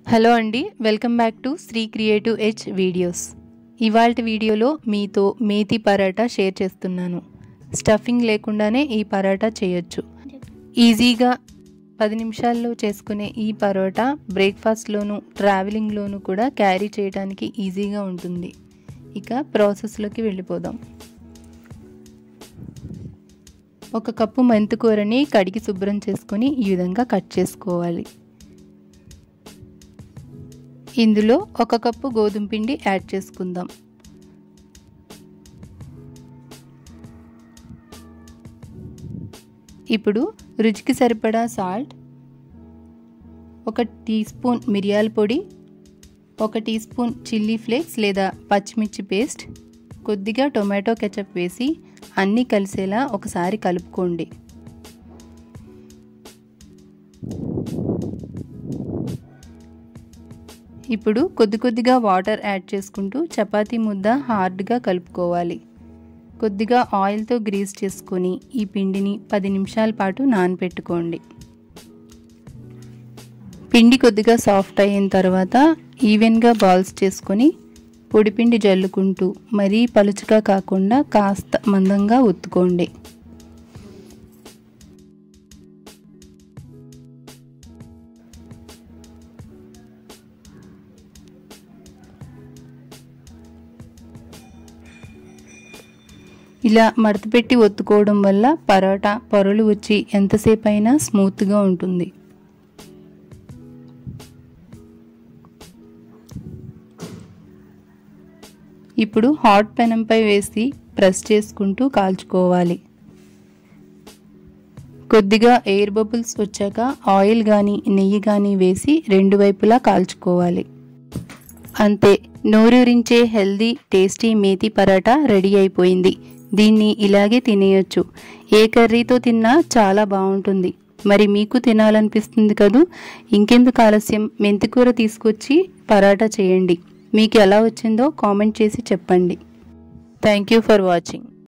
hello అండి welcome back to Sri creative H videos ఇవాళ వీడియోలో మీతో మేతి పరాటా షేర్ చేస్తున్నాను స్టఫింగ్ లేకుండానే ఈ పరాటా చేయొచ్చు ఈజీగా పది నిమిషాల్లో చేసుకునే ఈ పరోటా బ్రేక్ఫాస్ట్లోను ట్రావెలింగ్లోను కూడా క్యారీ చేయడానికి ఈజీగా ఉంటుంది ఇక ప్రాసెస్లోకి వెళ్ళిపోదాం ఒక కప్పు మెంతికూరని కడిగి శుభ్రం చేసుకొని ఈ విధంగా కట్ చేసుకోవాలి ఇందులో ఒక కప్పు గోధుమ పిండి యాడ్ చేసుకుందాం ఇప్పుడు రుచికి సరిపడా సాల్ట్ ఒక టీ స్పూన్ మిరియాల పొడి ఒక టీ స్పూన్ చిల్లీ ఫ్లేక్స్ లేదా పచ్చిమిర్చి పేస్ట్ కొద్దిగా టొమాటో కెచప్ వేసి అన్నీ కలిసేలా ఒకసారి కలుపుకోండి ఇప్పుడు కొద్ది కొద్దిగా వాటర్ యాడ్ చేసుకుంటూ చపాతీ ముద్ద హార్డ్గా కలుపుకోవాలి కొద్దిగా ఆయిల్తో గ్రీస్ చేసుకొని ఈ పిండిని పది నిమిషాల పాటు నానబెట్టుకోండి పిండి కొద్దిగా సాఫ్ట్ అయిన తర్వాత ఈవెన్గా బాల్స్ చేసుకొని పొడిపిండి జల్లుకుంటూ మరీ పలుచగా కాకుండా కాస్త మందంగా ఒత్తుకోండి ఇలా మడతపెట్టి ఒత్తుకోవడం వల్ల పరోటా పొరలు వచ్చి ఎంతసేపు అయినా స్మూత్గా ఉంటుంది ఇప్పుడు హాట్ పెనంపై వేసి ప్రెస్ చేసుకుంటూ కాల్చుకోవాలి కొద్దిగా ఎయిర్ బబుల్స్ వచ్చాక ఆయిల్ కానీ నెయ్యి కానీ వేసి రెండు వైపులా కాల్చుకోవాలి అంతే నోరూరించే healthy tasty methi paratha ready అయిపోయింది దీన్ని ఇలాగే తినేయొచ్చు ఏ కర్రీతో తిన్నా చాలా బాగుంటుంది మరి మీకు తినాలనిపిస్తుంది కదూ ఇంకెందుకు ఆలస్యం మెంతికూర తీసుకొచ్చి పరాటా చేయండి మీకు ఎలా వచ్చిందో కామెంట్ చేసి చెప్పండి థ్యాంక్ యూ ఫర్ వాచింగ్